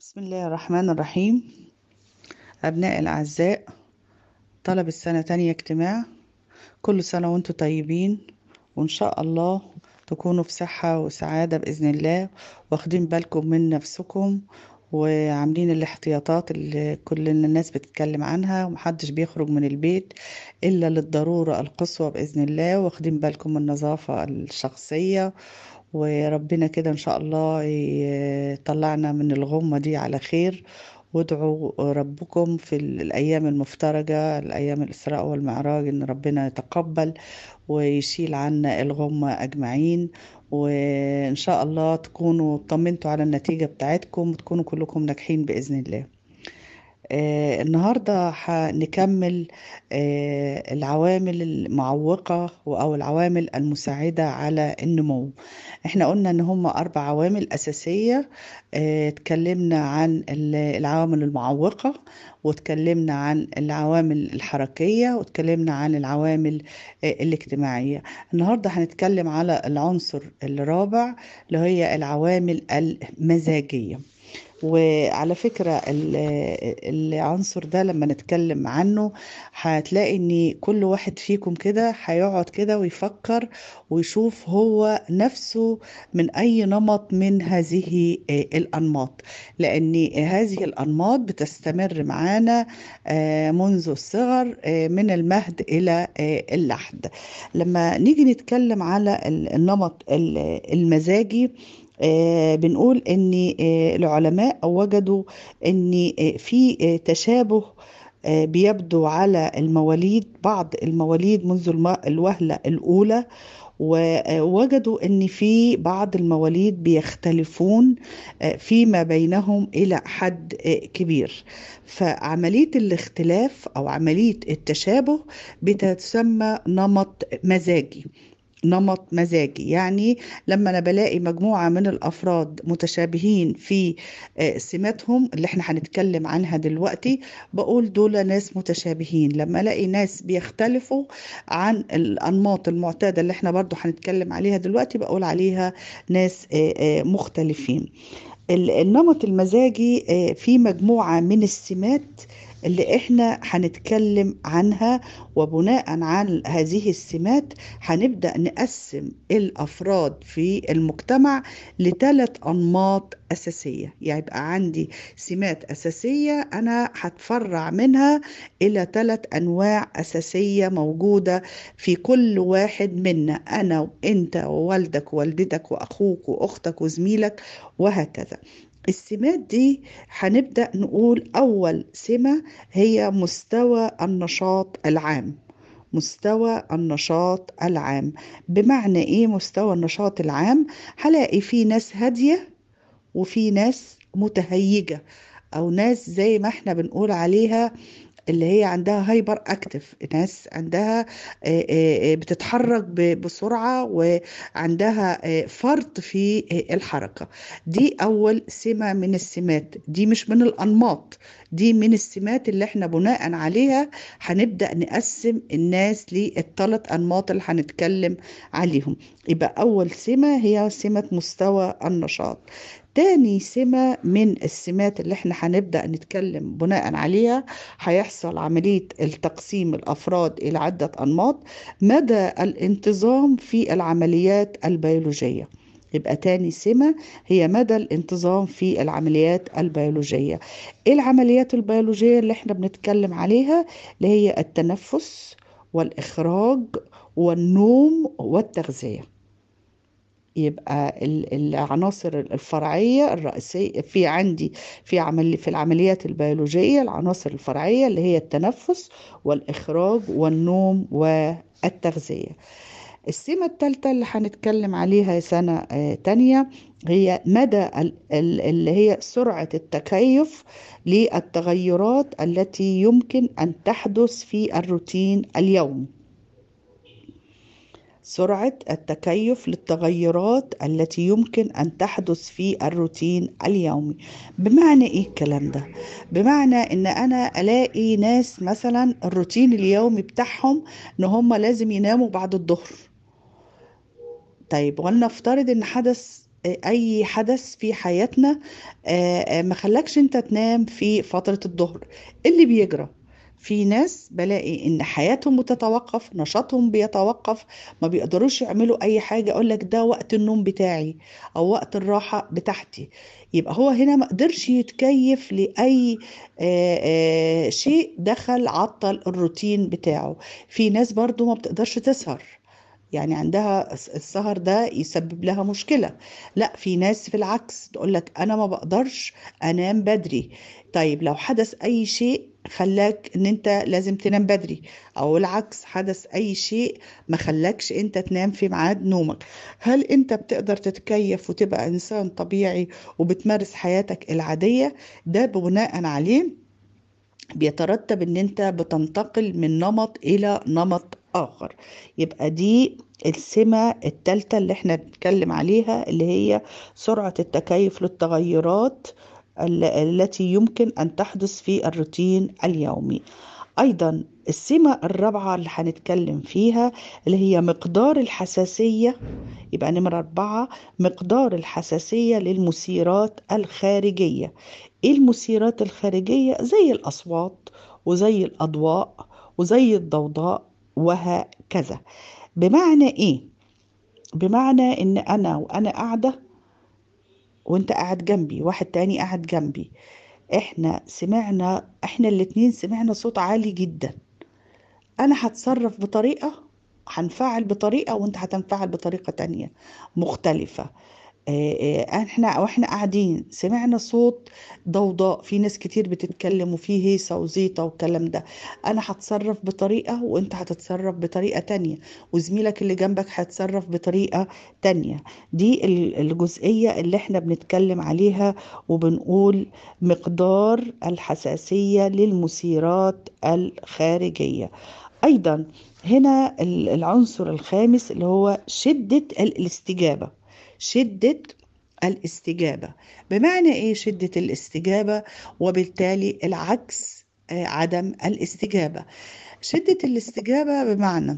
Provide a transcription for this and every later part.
بسم الله الرحمن الرحيم أبناء الأعزاء طلب السنة تانية اجتماع كل سنة وانتم طيبين وإن شاء الله تكونوا في صحة وسعادة بإذن الله واخدين بالكم من نفسكم وعاملين الاحتياطات اللي كل الناس بتتكلم عنها ومحدش بيخرج من البيت إلا للضرورة القصوى بإذن الله واخدين بالكم من النظافة الشخصية وربنا كده إن شاء الله يطلعنا من الغمة دي على خير وادعوا ربكم في الأيام المفترجة الأيام الإسراء والمعراج إن ربنا يتقبل ويشيل عنا الغمة أجمعين وإن شاء الله تكونوا طمنتوا على النتيجة بتاعتكم وتكونوا كلكم ناجحين بإذن الله آه النهاردة هنكمل آه العوامل المعوقة أو العوامل المساعدة على النمو احنا قلنا ان هم أربع عوامل أساسية آه اتكلمنا عن العوامل المعوقة واتكلمنا عن العوامل الحركية واتكلمنا عن العوامل الاجتماعية النهاردة هنتكلم على العنصر الرابع اللي هي العوامل المزاجية وعلى فكرة العنصر ده لما نتكلم عنه هتلاقي ان كل واحد فيكم كده هيقعد كده ويفكر ويشوف هو نفسه من اي نمط من هذه الانماط لان هذه الانماط بتستمر معانا منذ الصغر من المهد الى اللحد لما نيجي نتكلم على النمط المزاجي آه بنقول ان آه العلماء وجدوا ان آه في تشابه بيبدو على المواليد بعض المواليد منذ الوهلة الأولى ووجدوا ان في بعض المواليد بيختلفون فيما بينهم الى حد كبير فعمليه الاختلاف او عمليه التشابه بتسمى نمط مزاجي نمط مزاجي يعني لما انا بلاقي مجموعه من الافراد متشابهين في سماتهم اللي احنا هنتكلم عنها دلوقتي بقول دول ناس متشابهين لما الاقي ناس بيختلفوا عن الانماط المعتاده اللي احنا برضو هنتكلم عليها دلوقتي بقول عليها ناس مختلفين النمط المزاجي في مجموعه من السمات اللي احنا هنتكلم عنها وبناء على هذه السمات هنبدا نقسم الافراد في المجتمع لثلاث انماط اساسيه يعني يبقى عندي سمات اساسيه انا هتفرع منها الى ثلاث انواع اساسيه موجوده في كل واحد منا انا وانت ووالدك ووالدتك واخوك واختك وزميلك وهكذا السمات دي هنبدأ نقول أول سمة هي مستوى النشاط العام مستوى النشاط العام بمعنى ايه مستوى النشاط العام هلاقي في ناس هادية وفي ناس متهيجة او ناس زي ما احنا بنقول عليها اللي هي عندها هايبر اكتف ناس عندها بتتحرك بسرعه وعندها فرط في الحركه دي اول سمه من السمات دي مش من الانماط دي من السمات اللي احنا بناء عليها هنبدا نقسم الناس للثلاث انماط اللي هنتكلم عليهم يبقى اول سمه هي سمه مستوى النشاط تاني سمة من السمات اللي احنا هنبدأ نتكلم بناء عليها هيحصل عملية التقسيم الأفراد إلى عدة أنماط مدى الانتظام في العمليات البيولوجية يبقى تاني سمة هي مدى الانتظام في العمليات البيولوجية ايه العمليات البيولوجية اللي احنا بنتكلم عليها اللي هي التنفس والإخراج والنوم والتغذية يبقى العناصر الفرعيه الرئيسيه في عندي في عمل في العمليات البيولوجيه العناصر الفرعيه اللي هي التنفس والاخراج والنوم والتغذيه السمة الثالثة اللي هنتكلم عليها سنة تانية هي مدى اللي هي سرعة التكيف للتغيرات التي يمكن أن تحدث في الروتين اليومي سرعة التكيف للتغيرات التي يمكن أن تحدث في الروتين اليومي بمعنى إيه الكلام ده؟ بمعنى إن أنا ألاقي ناس مثلا الروتين اليومي بتاعهم إن هم لازم يناموا بعد الظهر طيب ولنفترض إن حدث اي حدث في حياتنا آه، آه، ما خلاكش انت تنام في فترة الظهر اللي بيجرى في ناس بلاقي ان حياتهم بتتوقف نشاطهم بيتوقف ما بيقدروش يعملوا اي حاجة اقول لك ده وقت النوم بتاعي او وقت الراحة بتاعتي يبقى هو هنا ما قدرش يتكيف لاي آه، آه، شيء دخل عطل الروتين بتاعه في ناس برضو ما بتقدرش تسهر يعني عندها الس- السهر ده يسبب لها مشكلة لا في ناس في العكس تقول لك انا ما بقدرش انام بدري طيب لو حدث اي شيء خلاك ان انت لازم تنام بدري او العكس حدث اي شيء ما خلاكش انت تنام في ميعاد نومك هل انت بتقدر تتكيف وتبقى انسان طبيعي وبتمارس حياتك العادية ده بناء عليه بيترتب ان انت بتنتقل من نمط الى نمط اخر يبقى دي السمة التالتة اللي احنا بنتكلم عليها اللي هي سرعة التكيف للتغيرات ال- التي يمكن ان تحدث في الروتين اليومي ايضا السمة الرابعة اللي هنتكلم فيها اللي هي مقدار الحساسية يبقى نمرة أربعة مقدار الحساسية للمثيرات الخارجية ايه المثيرات الخارجية زي الأصوات وزي الأضواء وزي الضوضاء وهكذا بمعنى ايه بمعنى ان انا وانا قاعدة وانت قاعد جنبي واحد تاني قاعد جنبي احنا سمعنا احنا الاتنين سمعنا صوت عالي جدا انا هتصرف بطريقة هنفعل بطريقة وانت هتنفعل بطريقة تانية مختلفة آه، آه، احنا واحنا قاعدين سمعنا صوت ضوضاء في ناس كتير بتتكلم وفي هيصة وزيطة والكلام ده انا هتصرف بطريقة وانت هتتصرف بطريقة تانية وزميلك اللي جنبك هيتصرف بطريقة تانية دي ال- الجزئية اللي احنا بنتكلم عليها وبنقول مقدار الحساسية للمثيرات الخارجية ايضا هنا ال- العنصر الخامس اللي هو شدة الاستجابة شدة الاستجابة بمعنى ايه شدة الاستجابة وبالتالي العكس آه، عدم الاستجابة شدة الاستجابة بمعنى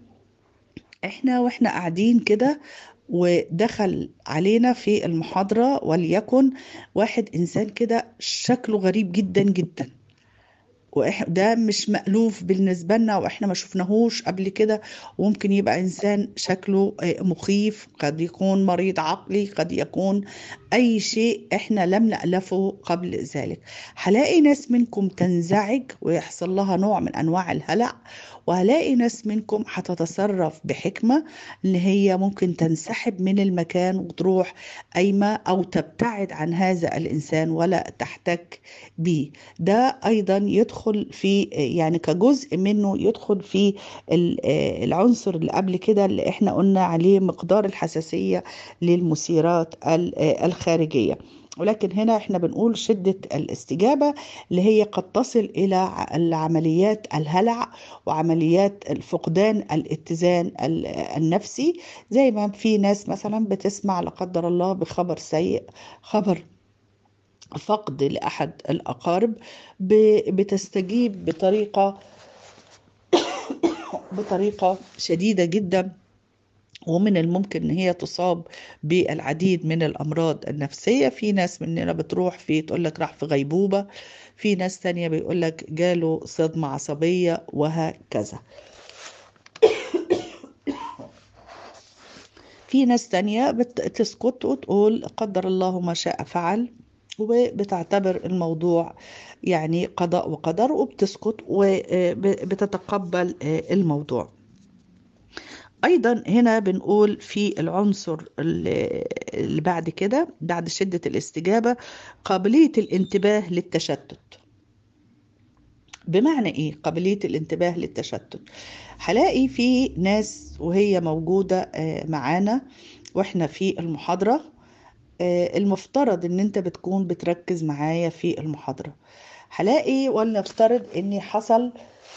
احنا واحنا قاعدين كده ودخل علينا في المحاضرة وليكن واحد انسان كده شكله غريب جدا جدا وده مش مألوف بالنسبة لنا واحنا ما شفناهوش قبل كده وممكن يبقى انسان شكله آه، مخيف قد يكون مريض عقلي قد يكون اي شيء احنا لم نألفه قبل ذلك هلاقي ناس منكم تنزعج ويحصل لها نوع من انواع الهلع وهلاقي ناس منكم هتتصرف بحكمة ان هي ممكن تنسحب من المكان وتروح قايمة او تبتعد عن هذا الانسان ولا تحتك به ده ايضا يدخل في يعني كجزء منه يدخل في ال- العنصر اللي قبل كده اللي احنا قلنا عليه مقدار الحساسية للمثيرات ال- الخارجية ولكن هنا احنا بنقول شدة الاستجابة اللي هي قد تصل إلى ع- العمليات الهلع وعمليات الفقدان الاتزان ال- النفسي زي ما في ناس مثلا بتسمع لا قدر الله بخبر سيء خبر فقد لأحد الأقارب ب- بتستجيب بطريقة بطريقة شديدة جدا ومن الممكن ان هي تصاب بالعديد من الامراض النفسيه في ناس مننا بتروح في تقول لك راح في غيبوبه في ناس تانية بيقول لك جاله صدمه عصبيه وهكذا في ناس تانية بتسكت وتقول قدر الله ما شاء فعل وبتعتبر الموضوع يعني قضاء وقدر وبتسكت وبتتقبل الموضوع ايضا هنا بنقول في العنصر اللي اللي بعد كده بعد شدة الاستجابة قابلية الانتباه للتشتت بمعنى ايه قابلية الانتباه للتشتت هلاقي في ناس وهي موجودة آه، معانا واحنا في المحاضرة آه، المفترض ان انت بتكون بتركز معايا في المحاضرة هلاقي ولنفترض اني حصل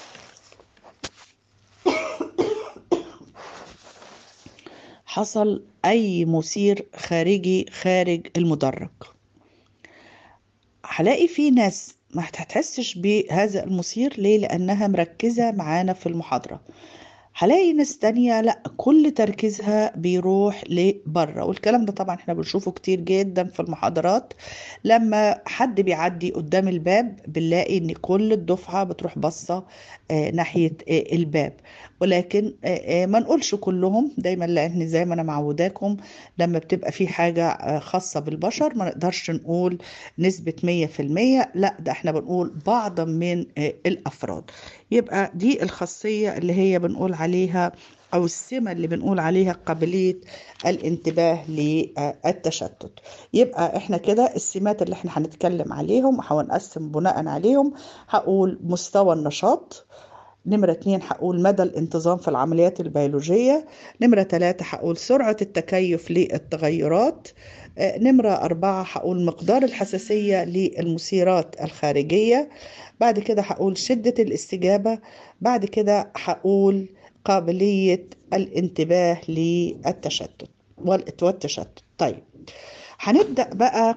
حصل اي مثير خارجي خارج المدرج هلاقي في ناس ما هتحسش بهذا المثير ليه لانها مركزة معانا في المحاضرة هلاقي ناس تانية لا كل تركيزها بيروح لبره والكلام ده طبعا احنا بنشوفه كتير جدا في المحاضرات لما حد بيعدي قدام الباب بنلاقي ان كل الدفعة بتروح بصة آه، ناحية آه، الباب ولكن آه، آه، ما نقولش كلهم دايما لان زي ما انا معوداكم لما بتبقى في حاجة آه، خاصة بالبشر ما نقدرش نقول نسبة 100% لا ده احنا بنقول بعضا من آه، الافراد يبقى دي الخاصية اللي هي بنقول عليها أو السمة اللي بنقول عليها قابلية الانتباه للتشتت يبقى احنا كده السمات اللي احنا هنتكلم عليهم وهنقسم بناء عليهم هقول مستوى النشاط نمرة اتنين هقول مدى الانتظام في العمليات البيولوجية نمرة تلاتة هقول سرعة التكيف للتغيرات آه، نمرة أربعة هقول مقدار الحساسية للمثيرات الخارجية بعد كده هقول شدة الاستجابة بعد كده هقول قابلية الانتباه للتشتت والتشتت طيب هنبدأ بقى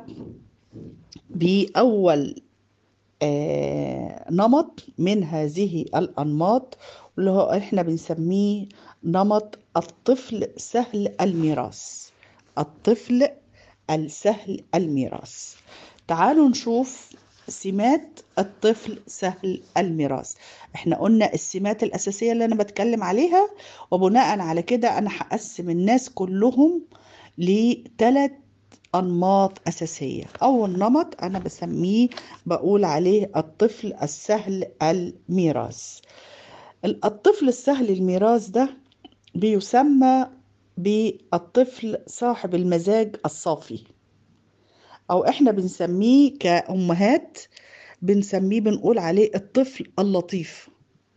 بأول آه، نمط من هذه الأنماط اللي هو احنا بنسميه نمط الطفل سهل الميراث الطفل السهل الميراث تعالوا نشوف سمات الطفل سهل الميراث احنا قلنا السمات الأساسية اللي أنا بتكلم عليها وبناء على كده أنا هقسم الناس كلهم لثلاث أنماط أساسية أول نمط أنا بسميه بقول عليه الطفل السهل الميراث الطفل السهل الميراث ده بيسمى بالطفل صاحب المزاج الصافي أو إحنا بنسميه كأمهات بنسميه بنقول عليه الطفل اللطيف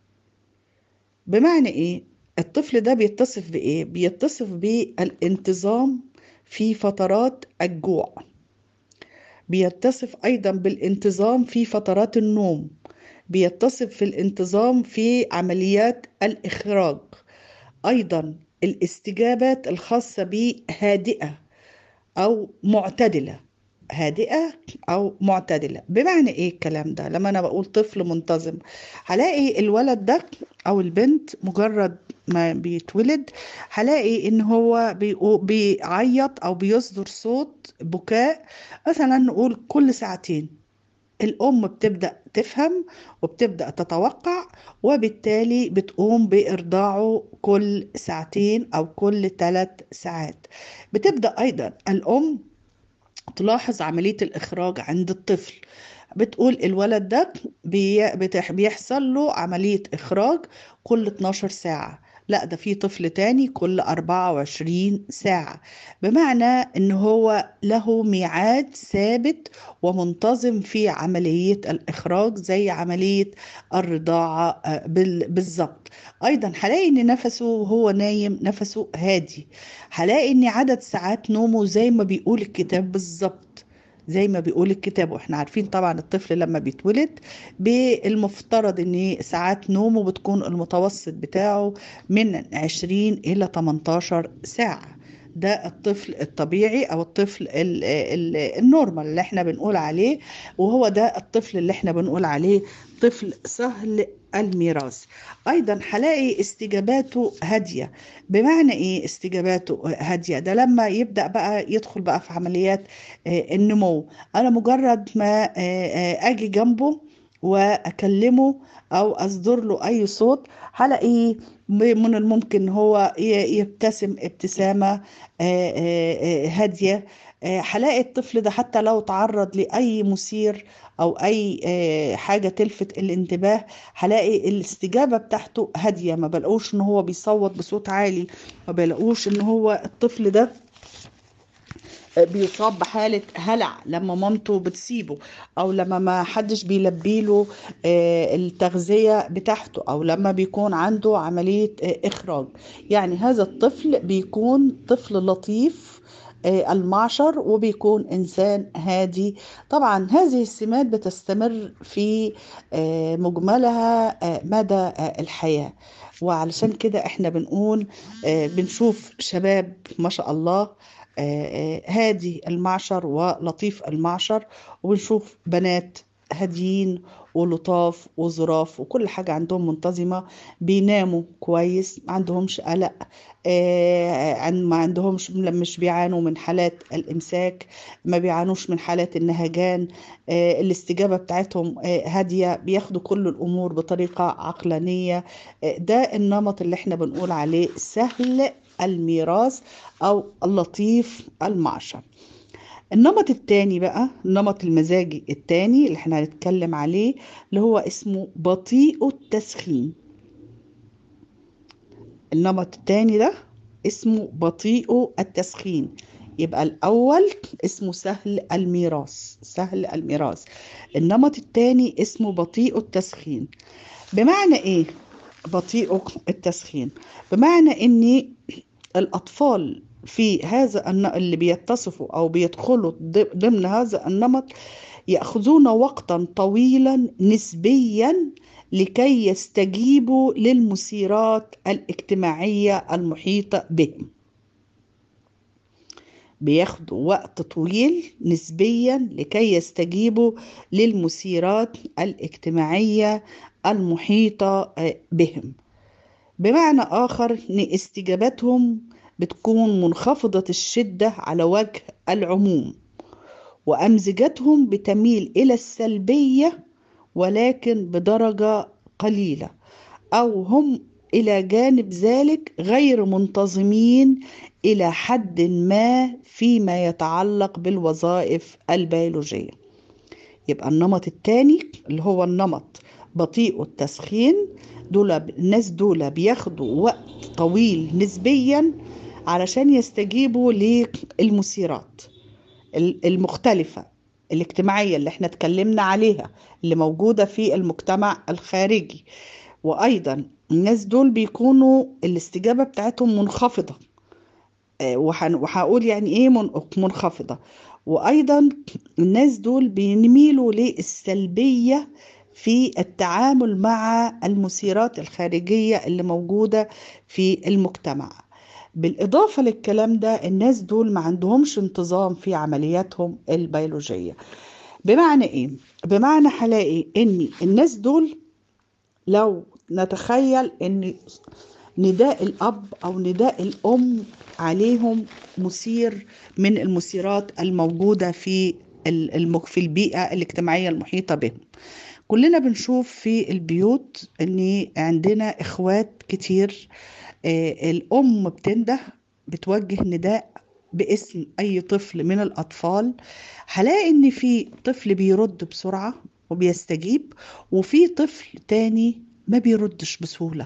بمعنى إيه؟ الطفل ده بيتصف بإيه؟ بيتصف بالانتظام في فترات الجوع بيتصف أيضا بالانتظام في فترات النوم بيتصف في الانتظام في عمليات الإخراج أيضا الاستجابات الخاصة به هادئة أو معتدلة هادئة أو معتدلة بمعنى إيه الكلام ده لما أنا بقول طفل منتظم هلاقي الولد ده أو البنت مجرد ما بيتولد هلاقي إن هو بيقو- بيعيط أو بيصدر صوت بكاء مثلا نقول كل ساعتين الأم بتبدأ تفهم وبتبدأ تتوقع وبالتالي بتقوم بإرضاعه كل ساعتين أو كل ثلاث ساعات بتبدأ أيضا الأم تلاحظ عملية الإخراج عند الطفل بتقول الولد ده بي- بتح- بيحصل له عملية إخراج كل 12 ساعة لا ده في طفل تاني كل 24 ساعة بمعنى ان هو له ميعاد ثابت ومنتظم في عملية الإخراج زي عملية الرضاعة آه، بال- بالظبط أيضا هلاقي ان نفسه وهو نايم نفسه هادي هلاقي ان عدد ساعات نومه زي ما بيقول الكتاب بالظبط زي ما بيقول الكتاب واحنا عارفين طبعا الطفل لما بيتولد بالمفترض ان ساعات نومه بتكون المتوسط بتاعه من 20 الى 18 ساعة ده الطفل الطبيعي او الطفل ال ال النورمال اللي احنا بنقول عليه وهو ده الطفل اللي احنا بنقول عليه طفل سهل الميراث ايضا هلاقي استجاباته هاديه بمعنى ايه استجاباته هاديه ده لما يبدا بقى يدخل بقى في عمليات آه، النمو انا مجرد ما آه، آه، اجي جنبه واكلمه او اصدر له اي صوت هلاقيه م- من الممكن هو ي- يبتسم ابتسامه آه، آه، آه، هاديه آه، هلاقي الطفل ده حتى لو تعرض لاي مثير او اي آه، حاجه تلفت الانتباه هلاقي الاستجابه بتاعته هاديه ما بلاقوش ان هو بيصوت بصوت عالي ما بلاقوش ان هو الطفل ده بيصاب بحالة هلع لما مامته بتسيبه أو لما ما حدش بيلبي له آه، التغذية بتاعته أو لما بيكون عنده عملية آه، إخراج يعني هذا الطفل بيكون طفل لطيف آه، المعشر وبيكون إنسان هادي طبعا هذه السمات بتستمر في آه، مجملها آه، مدى آه، الحياة وعلشان كده احنا بنقول آه، بنشوف شباب ما شاء الله آه، آه، هادي المعشر ولطيف المعشر وبنشوف بنات هاديين ولطاف وظراف وكل حاجة عندهم منتظمة بيناموا كويس ما عندهمش قلق آه عن- ما عندهمش مش بيعانوا من حالات الإمساك ما بيعانوش من حالات النهجان آه الاستجابة بتاعتهم آه هادية بياخدوا كل الأمور بطريقة عقلانية آه ده النمط اللي احنا بنقول عليه سهل الميراث أو اللطيف المعشر النمط التاني بقى النمط المزاجي التاني اللي احنا هنتكلم عليه اللي هو اسمه بطيء التسخين النمط التاني ده اسمه بطيء التسخين يبقى الأول اسمه سهل الميراث سهل الميراث النمط التاني اسمه بطيء التسخين بمعنى ايه بطيء التسخين بمعنى ان الأطفال في هذا الن- اللي بيتصفوا أو بيدخلوا ض- ضمن هذا النمط يأخذون وقتا طويلا نسبيا لكي يستجيبوا للمثيرات الاجتماعية المحيطة بهم بياخدوا وقت طويل نسبيا لكي يستجيبوا للمثيرات الاجتماعية المحيطة آه، بهم بمعنى آخر إن استجابتهم بتكون منخفضة الشدة على وجه العموم وأمزجتهم بتميل إلى السلبية ولكن بدرجة قليلة أو هم إلى جانب ذلك غير منتظمين إلى حد ما فيما يتعلق بالوظائف البيولوجية يبقى النمط الثاني اللي هو النمط بطيء التسخين دول الناس دول بياخدوا وقت طويل نسبيا علشان يستجيبوا للمثيرات ال- المختلفة الاجتماعية اللي احنا اتكلمنا عليها اللي موجودة في المجتمع الخارجي وأيضا الناس دول بيكونوا الاستجابة بتاعتهم منخفضة آه، وهن- وهقول يعني ايه من- منخفضة وأيضا الناس دول بيميلوا للسلبية في التعامل مع المثيرات الخارجية اللي موجودة في المجتمع بالإضافة للكلام ده الناس دول ما عندهمش انتظام في عملياتهم البيولوجية بمعنى إيه؟ بمعنى هلاقي إن الناس دول لو نتخيل إن نداء الأب أو نداء الأم عليهم مثير من المثيرات الموجودة في ال- المك- في البيئة الاجتماعية المحيطة بهم كلنا بنشوف في البيوت ان عندنا اخوات كتير آه، الام بتنده بتوجه نداء باسم اي طفل من الاطفال هلاقي ان في طفل بيرد بسرعة وبيستجيب وفي طفل تاني ما بيردش بسهولة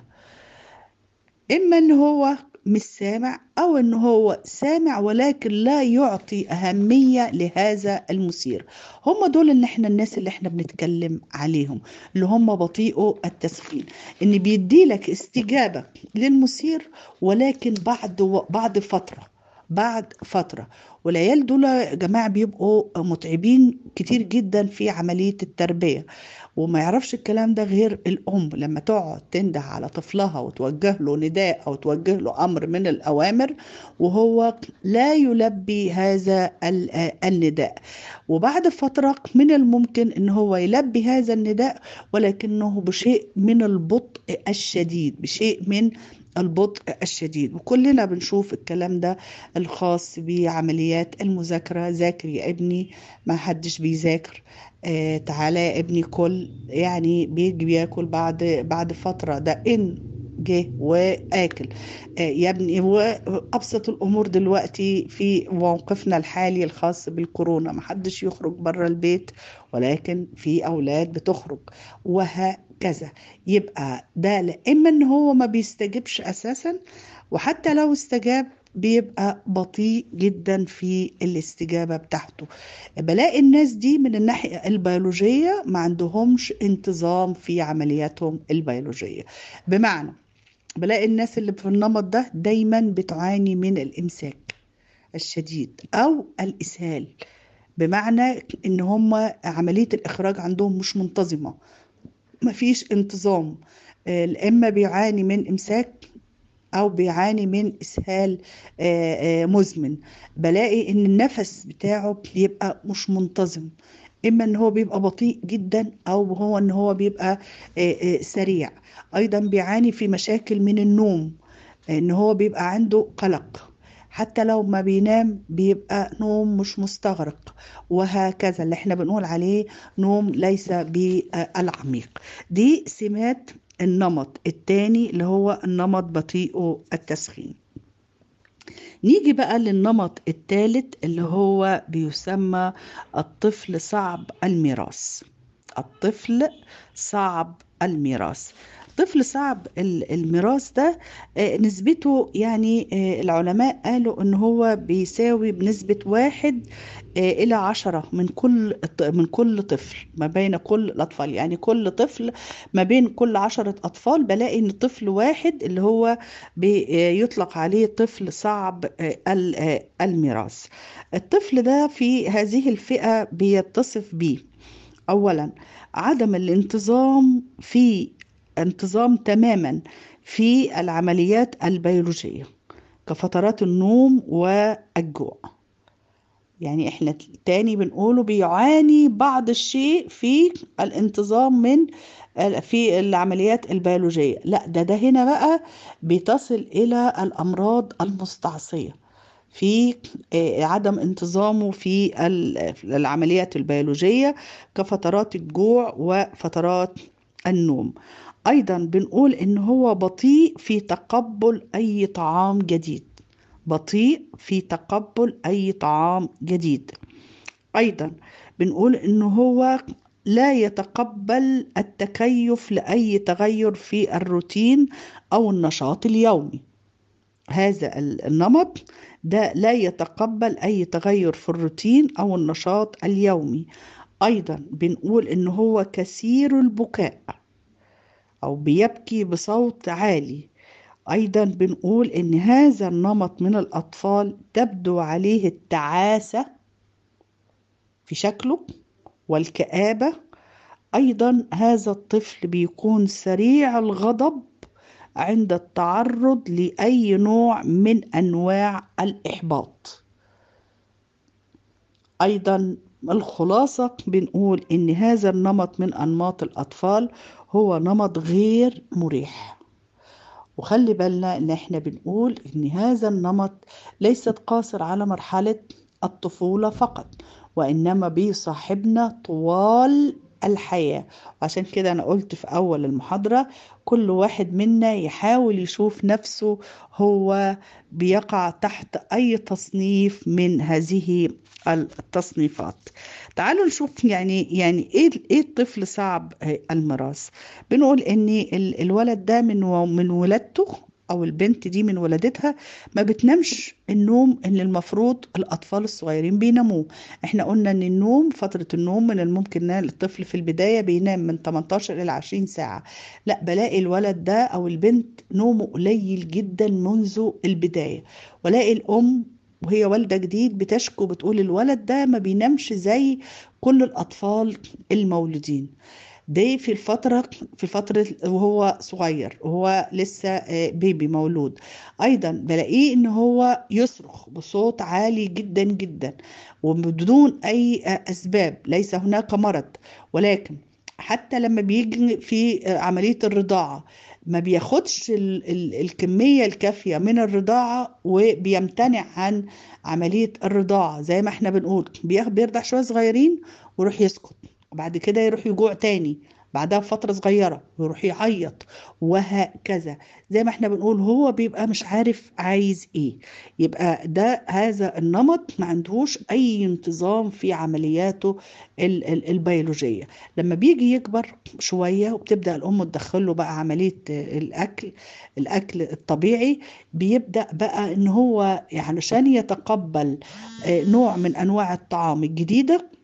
اما ان هو مش سامع او ان هو سامع ولكن لا يعطي اهمية لهذا المثير هم دول اللي احنا الناس اللي احنا بنتكلم عليهم اللي هم بطيئوا التسخين ان بيديلك استجابة للمثير ولكن بعد و... بعد فترة بعد فترة والعيال دول يا جماعة بيبقوا متعبين كتير جدا في عملية التربية وما يعرفش الكلام ده غير الأم لما تقعد تنده على طفلها وتوجه له نداء أو توجه له أمر من الأوامر وهو لا يلبي هذا ال- النداء وبعد فترة من الممكن ان هو يلبي هذا النداء ولكنه بشيء من البطء الشديد بشيء من البطء الشديد وكلنا بنشوف الكلام ده الخاص بعمليات المذاكرة ذاكر يا ابني ما حدش بيذاكر آه تعالى يا ابني كل يعني بيجي بياكل بعد بعد فترة ده إن جه واكل آه يا ابني وابسط الامور دلوقتي في موقفنا الحالي الخاص بالكورونا ما حدش يخرج بره البيت ولكن في اولاد بتخرج وهكذا يبقى ده لا اما ان هو ما بيستجبش اساسا وحتى لو استجاب بيبقى بطيء جدا في الاستجابة بتاعته بلاقي الناس دي من الناحية البيولوجية ما عندهمش انتظام في عملياتهم البيولوجية بمعنى بلاقي الناس اللي في النمط ده دايما بتعاني من الإمساك الشديد أو الإسهال بمعنى إن هم عملية الإخراج عندهم مش منتظمة مفيش انتظام آه، إما بيعاني من إمساك أو بيعاني من إسهال آه، آه، مزمن بلاقي إن النفس بتاعه بيبقى مش منتظم اما ان هو بيبقى بطيء جدا او هو ان هو بيبقى آه، آه، سريع ايضا بيعاني في مشاكل من النوم ان هو بيبقى عنده قلق حتى لو ما بينام بيبقى نوم مش مستغرق وهكذا اللي احنا بنقول عليه نوم ليس بالعميق دي سمات النمط الثاني اللي هو النمط بطيء التسخين نيجي بقى للنمط الثالث اللي هو بيسمى الطفل صعب الميراث الطفل صعب الميراث طفل صعب ال- الميراث ده آه، نسبته يعني آه، العلماء قالوا ان هو بيساوي بنسبة واحد آه، إلى عشرة من كل من كل طفل ما بين كل الأطفال يعني كل طفل ما بين كل عشرة أطفال بلاقي إن طفل واحد اللي هو بيطلق عليه طفل صعب آه، ال- آه، الميراث الطفل ده في هذه الفئة بيتصف بيه أولا عدم الانتظام في انتظام تماما في العمليات البيولوجية كفترات النوم والجوع يعني احنا تاني بنقوله بيعاني بعض الشيء في الانتظام من في العمليات البيولوجية لا ده ده هنا بقى بتصل إلى الأمراض المستعصية في آه، عدم انتظامه في ال- العمليات البيولوجية كفترات الجوع وفترات النوم أيضا بنقول إن هو بطيء في تقبل أي طعام جديد بطيء في تقبل أي طعام جديد أيضا بنقول إنه هو لا يتقبل التكيف لأي تغير في الروتين أو النشاط اليومي هذا ال- النمط ده لا يتقبل أي تغير في الروتين أو النشاط اليومي أيضا بنقول إن هو كثير البكاء أو بيبكي بصوت عالي أيضا بنقول إن هذا النمط من الأطفال تبدو عليه التعاسة في شكله والكآبة أيضا هذا الطفل بيكون سريع الغضب عند التعرض لأي نوع من أنواع الإحباط أيضا الخلاصة بنقول إن هذا النمط من أنماط الأطفال هو نمط غير مريح وخلي بالنا ان احنا بنقول ان هذا النمط ليست قاصر على مرحلة الطفولة فقط وانما بيصاحبنا طوال الحياة وعشان كده انا قلت في اول المحاضرة كل واحد منا يحاول يشوف نفسه هو بيقع تحت اي تصنيف من هذه التصنيفات تعالوا نشوف يعني يعني ايه ايه الطفل صعب الميراث بنقول ان ال- الولد ده من و- من ولادته او البنت دي من ولادتها ما بتنامش النوم اللي المفروض الاطفال الصغيرين بيناموه احنا قلنا ان النوم فترة النوم من الممكن ان الطفل في البداية بينام من 18 الى 20 ساعة لا بلاقي الولد ده او البنت نومه قليل جدا منذ البداية ولاقي الام وهي والدة جديد بتشكو بتقول الولد ده ما بينامش زي كل الأطفال المولودين ده في الفترة في فترة وهو صغير وهو لسه آه، بيبي مولود أيضا بلاقيه إن هو يصرخ بصوت عالي جدا جدا وبدون أي آه، أسباب ليس هناك مرض ولكن حتى لما بيجي في آه، عملية الرضاعة ما بياخدش ال ال الكمية الكافية من الرضاعة وبيمتنع عن عملية الرضاعة زي ما احنا بنقول بياخ- بيرضع شوية صغيرين ويروح يسكت وبعد كده يروح يجوع تاني بعدها بفترة صغيرة ويروح يعيط وهكذا زي ما احنا بنقول هو بيبقى مش عارف عايز ايه يبقى ده هذا النمط ما عندهوش اي انتظام في عملياته ال- ال- البيولوجية لما بيجي يكبر شوية وبتبدأ الأم تدخله بقى عملية الأكل الأكل الطبيعي بيبدأ بقى إن هو علشان يتقبل آه، نوع من أنواع الطعام الجديدة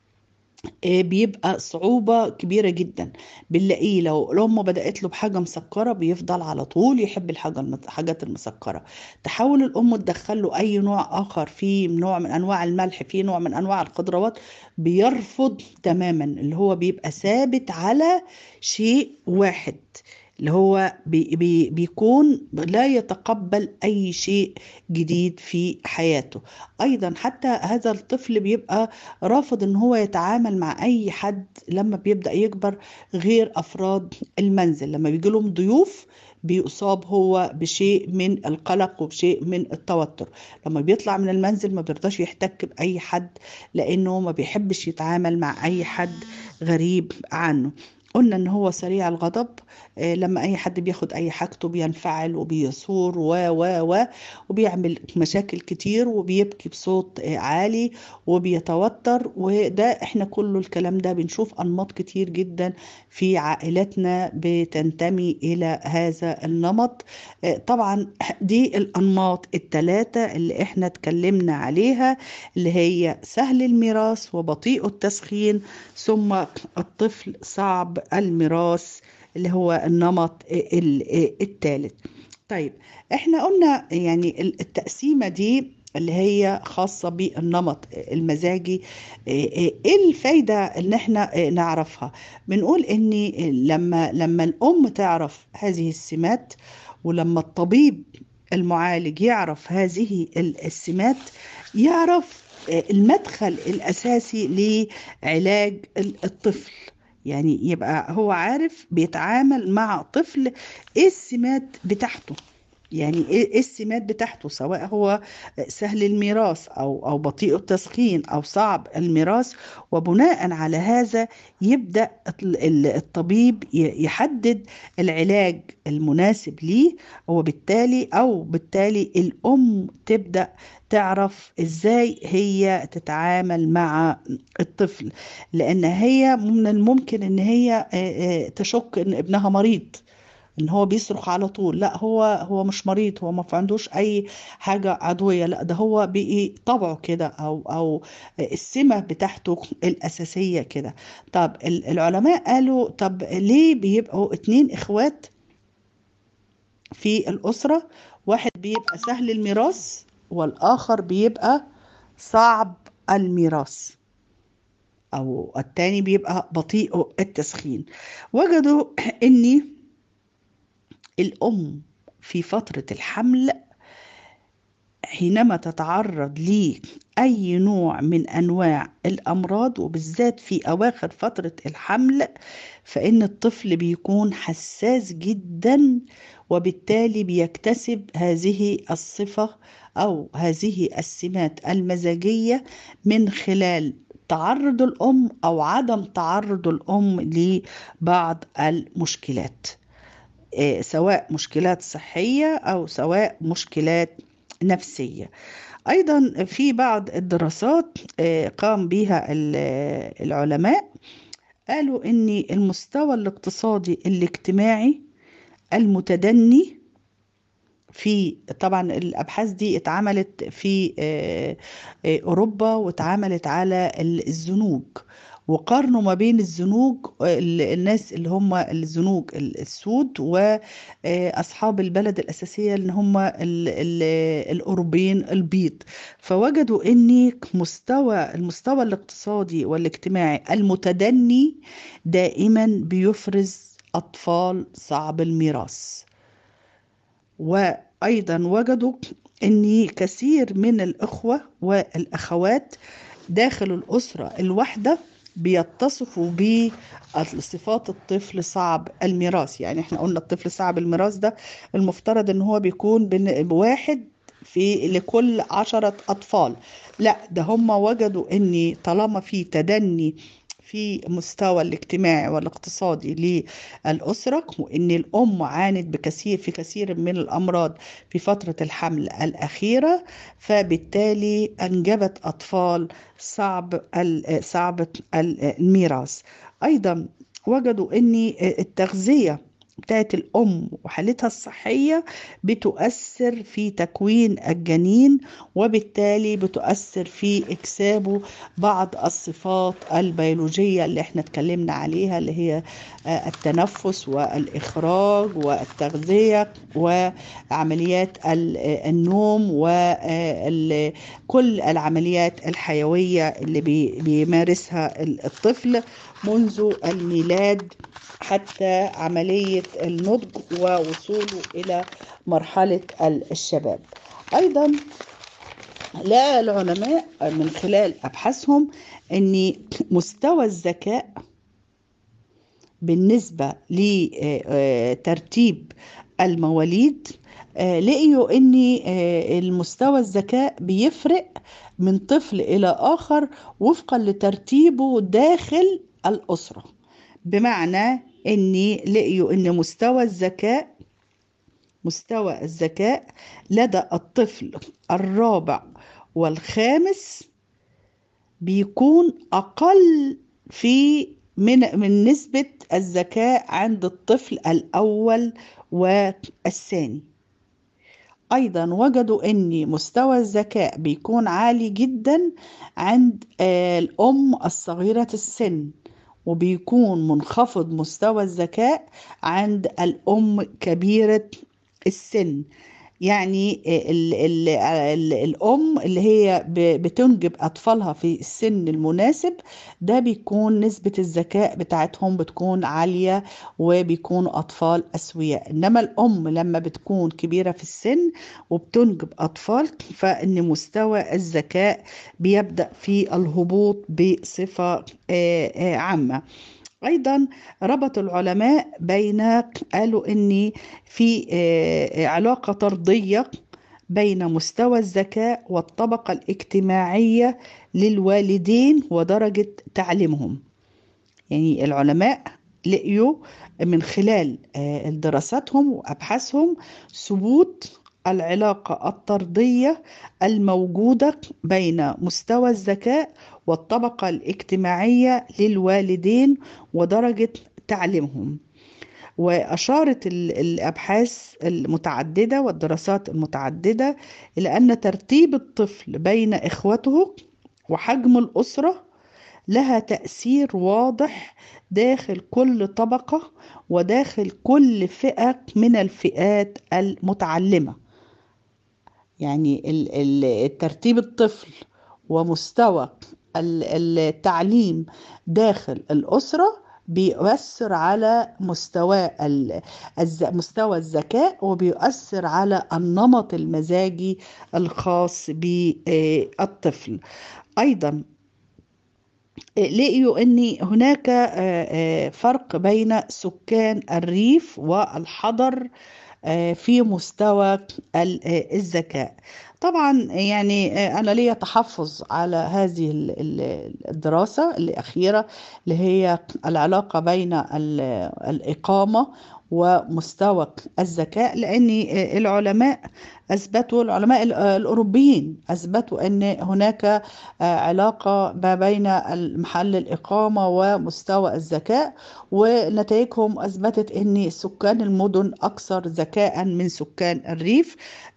آه، بيبقى صعوبة كبيرة جدا بنلاقيه لو الأم بدأت له بحاجة مسكرة بيفضل على طول يحب الحاجة المس- الحاجات المسكرة تحاول الأم تدخل له أي نوع آخر فيه نوع من أنواع الملح فيه نوع من أنواع الخضروات بيرفض تماما اللي هو بيبقى ثابت على شيء واحد اللي هو بي بي بيكون لا يتقبل أي شيء جديد في حياته أيضا حتى هذا الطفل بيبقى رافض إن هو يتعامل مع أي حد لما بيبدأ يكبر غير أفراد المنزل لما بيجي لهم ضيوف بيصاب هو بشيء من القلق وبشيء من التوتر لما بيطلع من المنزل ما بيرضاش يحتك بأي حد لأنه ما بيحبش يتعامل مع أي حد غريب عنه قلنا ان هو سريع الغضب لما اي حد بياخد اي حاجته بينفعل وبيثور و و و وبيعمل مشاكل كتير وبيبكي بصوت عالي وبيتوتر وده احنا كله الكلام ده بنشوف انماط كتير جدا في عائلاتنا بتنتمي الى هذا النمط طبعا دي الانماط الثلاثه اللي احنا اتكلمنا عليها اللي هي سهل الميراث وبطيء التسخين ثم الطفل صعب الميراث اللي هو النمط الثالث طيب احنا قلنا يعني التقسيمه دي اللي هي خاصه بالنمط المزاجي ايه الفايده ان احنا نعرفها بنقول ان لما لما الام تعرف هذه السمات ولما الطبيب المعالج يعرف هذه السمات يعرف المدخل الاساسي لعلاج الطفل يعني يبقى هو عارف بيتعامل مع طفل ايه السمات بتاعته يعني ايه السمات بتاعته سواء هو سهل الميراث او او بطيء التسخين او صعب الميراث وبناء على هذا يبدا الطبيب يحدد العلاج المناسب ليه وبالتالي او بالتالي الام تبدا تعرف ازاي هي تتعامل مع الطفل لان هي من الممكن ان هي تشك ان ابنها مريض ان هو بيصرخ على طول لا هو هو مش مريض هو ما عندوش اي حاجه عضويه لا ده هو بقي طبعه كده او او السمه بتاعته الاساسيه كده طب العلماء قالوا طب ليه بيبقوا اتنين اخوات في الاسره واحد بيبقى سهل الميراث والاخر بيبقى صعب الميراث او التاني بيبقى بطيء التسخين وجدوا ان الام في فتره الحمل حينما تتعرض لأي نوع من أنواع الأمراض وبالذات في أواخر فترة الحمل فإن الطفل بيكون حساس جدا وبالتالي بيكتسب هذه الصفة أو هذه السمات المزاجية من خلال تعرض الأم أو عدم تعرض الأم لبعض المشكلات سواء مشكلات صحية أو سواء مشكلات نفسية أيضا في بعض الدراسات قام بها العلماء قالوا أن المستوى الاقتصادي الاجتماعي المتدني في طبعا الابحاث دي اتعملت في اوروبا واتعملت على الزنوج وقارنوا ما بين الزنوج الناس اللي هم الزنوج السود واصحاب البلد الاساسيه اللي هم الاوروبيين البيض فوجدوا ان مستوى المستوى الاقتصادي والاجتماعي المتدني دائما بيفرز اطفال صعب الميراث وايضا وجدوا ان كثير من الاخوه والاخوات داخل الاسره الواحده بيتصفوا بصفات الطفل صعب الميراث يعني احنا قلنا الطفل صعب الميراث ده المفترض ان هو بيكون بواحد في لكل عشرة أطفال لا ده هم وجدوا ان طالما في تدني في مستوى الاجتماعي والاقتصادي للأسرة وإن الأم عانت بكثير في كثير من الأمراض في فترة الحمل الأخيرة فبالتالي أنجبت أطفال صعب صعب الميراث أيضا وجدوا أن التغذية بتاعت الأم وحالتها الصحية بتؤثر في تكوين الجنين وبالتالي بتؤثر في إكسابه بعض الصفات البيولوجية اللي احنا اتكلمنا عليها اللي هي التنفس والإخراج والتغذية وعمليات النوم وكل العمليات الحيوية اللي بيمارسها الطفل منذ الميلاد حتى عملية مرحلة النضج ووصوله إلى مرحلة الشباب أيضا لقى العلماء من خلال أبحاثهم أن مستوى الذكاء بالنسبة لترتيب المواليد لقيوا ان المستوى الذكاء بيفرق من طفل الى اخر وفقا لترتيبه داخل الاسره بمعنى ان لقيوا ان مستوى الذكاء مستوى الذكاء لدى الطفل الرابع والخامس بيكون اقل في من من نسبه الذكاء عند الطفل الاول والثاني ايضا وجدوا ان مستوى الذكاء بيكون عالي جدا عند الام الصغيره السن وبيكون منخفض مستوى الذكاء عند الام كبيره السن يعني ال ال ال الأم اللي هي بتنجب أطفالها في السن المناسب ده بيكون نسبة الذكاء بتاعتهم بتكون عالية وبيكونوا أطفال أسوياء إنما الأم لما بتكون كبيرة في السن وبتنجب أطفال فإن مستوى الذكاء بيبدأ في الهبوط بصفة عامة ايضا ربط العلماء بين قالوا ان في علاقه طرديه بين مستوى الذكاء والطبقه الاجتماعيه للوالدين ودرجه تعليمهم يعني العلماء لقيوا من خلال دراساتهم وابحاثهم ثبوت العلاقه الطرديه الموجوده بين مستوى الذكاء والطبقة الاجتماعية للوالدين ودرجة تعليمهم وأشارت الأبحاث المتعددة والدراسات المتعددة إلى أن ترتيب الطفل بين إخوته وحجم الأسرة لها تأثير واضح داخل كل طبقة وداخل كل فئة من الفئات المتعلمة يعني الترتيب الطفل ومستوى التعليم داخل الأسرة بيؤثر على مستوى مستوى الذكاء وبيؤثر على النمط المزاجي الخاص بالطفل أيضا لقيوا ان هناك فرق بين سكان الريف والحضر في مستوى الذكاء طبعا يعني انا ليا تحفظ على هذه الدراسه الاخيره اللي هي العلاقه بين الاقامه ومستوى الذكاء لان العلماء اثبتوا العلماء الاوروبيين اثبتوا ان هناك علاقه ما بين محل الاقامه ومستوى الذكاء ونتائجهم اثبتت ان سكان المدن اكثر ذكاء من سكان الريف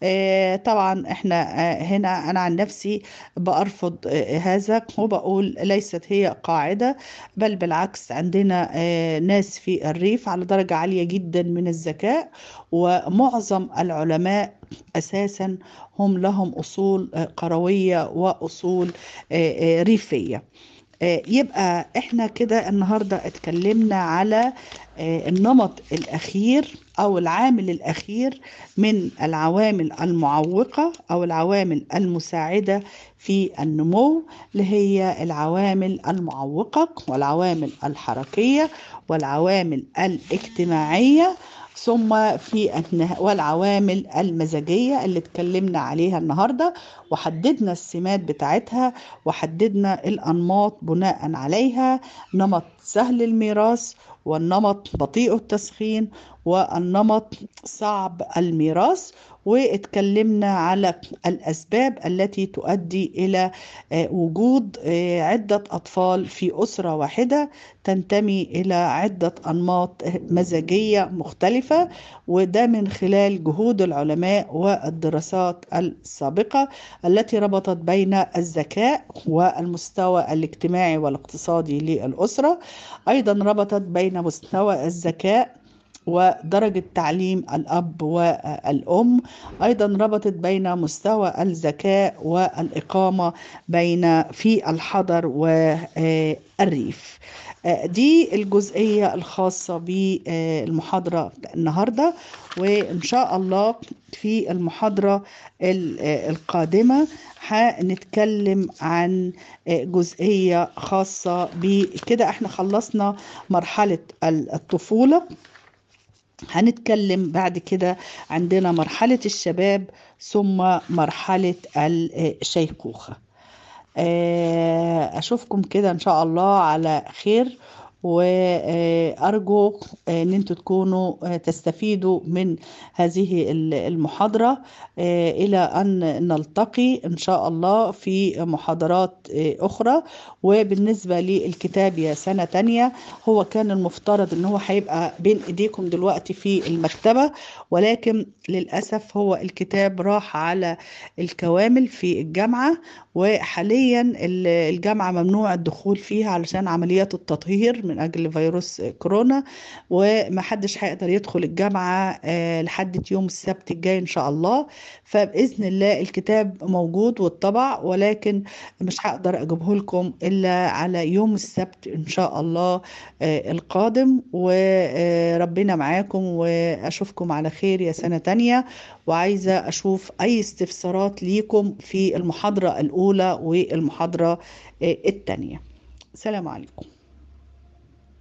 طبعا احنا هنا انا عن نفسي بارفض هذا وبقول ليست هي قاعده بل بالعكس عندنا ناس في الريف على درجه عاليه جدا من الذكاء ومعظم العلماء اساسا هم لهم اصول قرويه واصول ريفيه يبقى احنا كده النهارده اتكلمنا على النمط الاخير او العامل الاخير من العوامل المعوقه او العوامل المساعده في النمو اللي هي العوامل المعوقه والعوامل الحركيه والعوامل الاجتماعيه ثم في والعوامل المزاجية اللي اتكلمنا عليها النهاردة وحددنا السمات بتاعتها وحددنا الأنماط بناء عليها نمط سهل الميراث والنمط بطيء التسخين والنمط صعب الميراث واتكلمنا على الأسباب التي تؤدي إلى وجود عدة أطفال في أسرة واحدة تنتمي إلى عدة أنماط مزاجية مختلفة وده من خلال جهود العلماء والدراسات السابقة التي ربطت بين الذكاء والمستوى الاجتماعي والاقتصادي للأسرة أيضا ربطت بين مستوى الذكاء ودرجة تعليم الأب والأم أيضا ربطت بين مستوى الذكاء والإقامة بين في الحضر والريف دي الجزئية الخاصة بالمحاضرة النهاردة وإن شاء الله في المحاضرة القادمة هنتكلم عن جزئية خاصة بكده احنا خلصنا مرحلة الطفولة هنتكلم بعد كده عندنا مرحلة الشباب ثم مرحلة الشيخوخة أشوفكم كده إن شاء الله على خير وأرجو أن أنتوا تكونوا تستفيدوا من هذه المحاضرة إلى أن نلتقي إن شاء الله في محاضرات أخرى وبالنسبة للكتاب يا سنة تانية هو كان المفترض أن هو هيبقى بين إيديكم دلوقتي في المكتبة ولكن للأسف هو الكتاب راح على الكوامل في الجامعة وحاليا الجامعة ممنوع الدخول فيها علشان عمليات التطهير من أجل فيروس كورونا ومحدش هيقدر يدخل الجامعة لحد يوم السبت الجاي إن شاء الله فبإذن الله الكتاب موجود والطبع ولكن مش هقدر أجيبه لكم إلا على يوم السبت إن شاء الله القادم وربنا معاكم وأشوفكم على خير يا سنة تانية وعايزة أشوف أي استفسارات ليكم في المحاضرة الأولى والمحاضرة الثانية السلام عليكم